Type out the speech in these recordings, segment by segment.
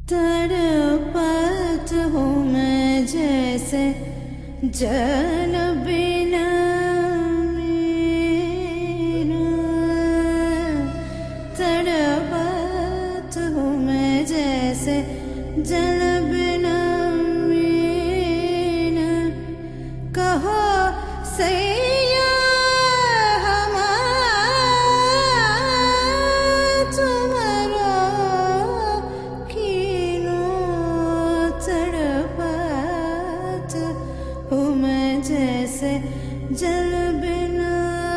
तड़पत हूँ मैं जैसे जल बिना मेरा तड़पत हूँ मैं जैसे जल बिना मेरा कहो सैया तुम्हारा कीनो तड़पत हूँ मैं जैसे जल बिना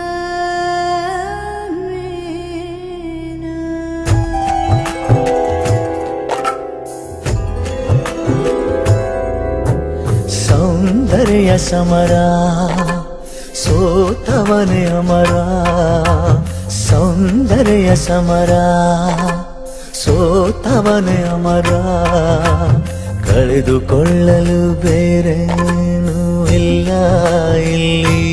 ಸೌಂದರ್ಯ ಸಮರ ಸೋತವನೇ ಅಮರ ಸೌಂದರ್ಯ ಸಮರ ಸೋತವನೇ ಅಮರ ಕಳೆದುಕೊಳ್ಳಲು ಬೇರೇನೂ ಇಲ್ಲ ಇಲ್ಲಿ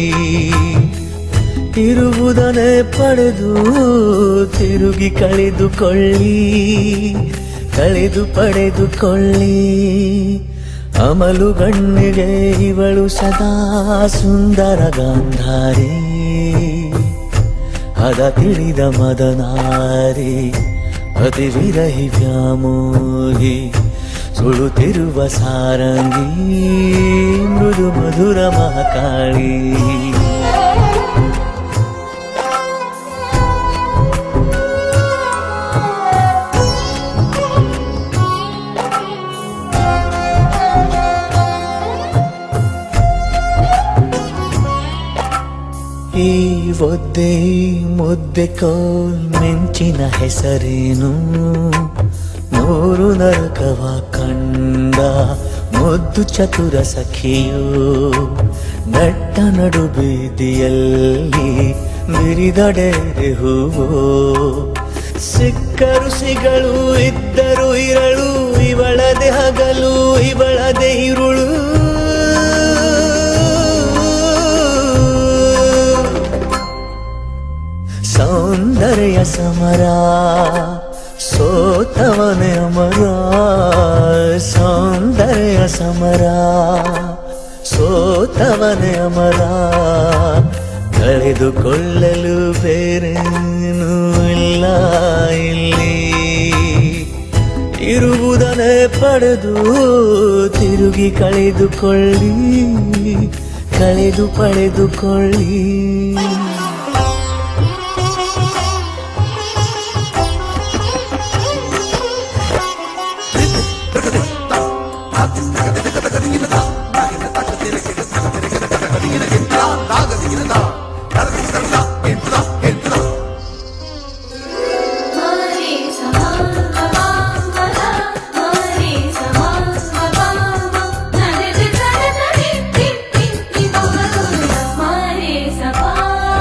ಇರುವುದನ್ನೇ ಪಡೆದು ತಿರುಗಿ ಕಳೆದುಕೊಳ್ಳಿ ಕಳೆದು ಪಡೆದುಕೊಳ್ಳಿ ಅಮಲು ಗಣ್ಣಿಗೆ ಇವಳು ಸದಾ ಸುಂದರ ಗಾಂಧಾರಿ ಅದ ತಿಳಿದ ಮದನಾರಿ ಅತಿ ವಿರಹಿ ವ್ಯಾಮೋಹಿ ಸುಳುತ್ತಿರುವ ಸಾರಂಗಿ ಮೃದು ಮಧುರ ಮಹಾಕಾಳಿ ಈ ಒದ್ದೆ ಮುದ್ದೆ ಕೋಲ್ ಮಿಂಚಿನ ಹೆಸರೇನು ಮೂರು ನರಕವ ಕಂಡ ಮುದ್ದು ಚತುರ ಸಖಿಯು ನಟ್ಟ ನಡು ಬೀದಿಯಲ್ಲಿ ಬಿರಿದಡೆ ಹೂವು ಸಿಕ್ಕರು ಸಿಗಳು ಇದ್ದರು ಇರಳು ಇವಳದೆ ಹಗಲು ಇವಳದೆ ಇರುಳು ಸೌಂದರ್ಯ ಸಮರ ಸೋತವನೇ ಅಮರ ಸೌಂದರ್ಯ ಸಮರ ಸೋತವನೇ ಅಮರ ಕಳೆದುಕೊಳ್ಳಲು ಬೇರೇನೂ ಇಲ್ಲ ಇಲ್ಲಿ ಇರುವುದನ್ನೇ ಪಡೆದು ತಿರುಗಿ ಕಳೆದುಕೊಳ್ಳಿ ಕಳೆದು ಪಡೆದುಕೊಳ್ಳಿ हरे समा गमा गमा हरे समा गमा नरे नरे नरे टिप टिप टिप हरे समा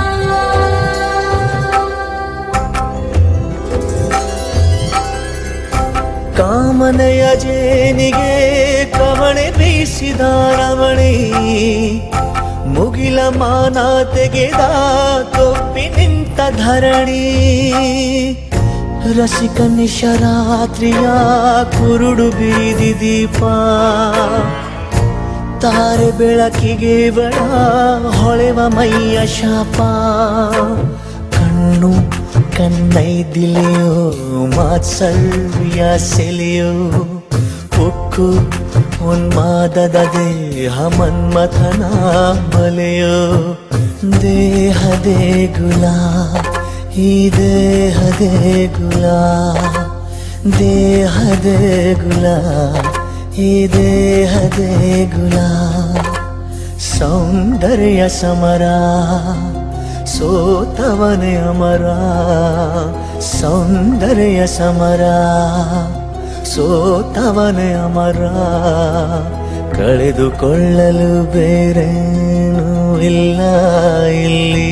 ಕಾಮನೆಯ ಜೇನಿಗೆ ಕವಣೆ ಬೀಸಿದ ರಮಣಿ ಮುಗಿಲ ಮಾನ ತೆಗೆದ ತೊಪ್ಪಿ ನಿಂತ ಧರಣಿ ರಸಿಕ ನಿಶರಾತ್ರಿಯ ಕುರುಡು ಬೀದಿ ದೀಪ ತಾರೆ ಬೆಳಕಿಗೆ ಬಡ ಹೊಳೆವ ಮೈಯ ಶಾಪ ಕಣ್ಣು ಕಣ್ಣೈದಿಲೆಯೋ ಮಾತ್ಸಲ್ಯ ಸೆಲೆಯೋ ಉಕ್ಕು ಉನ್ಮಾದದ ದೇಹ ಮನ್ಮಥನ ಬಲೆಯೋ ದೇಹದೇ ಗುಲ ಈ ದೇಹದೇ ಗುಲ ದೇಹದೇ ಗುಲ ಈ ದೇಹದೇ ಗುಲ ಸೌಂದರ್ಯ ಸಮರ ಸೋತವನೇ ಅಮರ ಸೌಂದರ್ಯ ಸಮರ ಸೋತವನೇ ಅಮರ ಕಳೆದುಕೊಳ್ಳಲು ಬೇರೇನೂ ಇಲ್ಲ ಇಲ್ಲಿ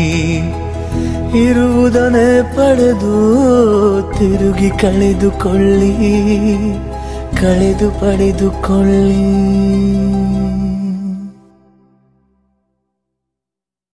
ಇರುವುದನ್ನೇ ಪಡೆದು ತಿರುಗಿ ಕಳೆದುಕೊಳ್ಳಿ ಕಳೆದು ಪಡೆದುಕೊಳ್ಳಿ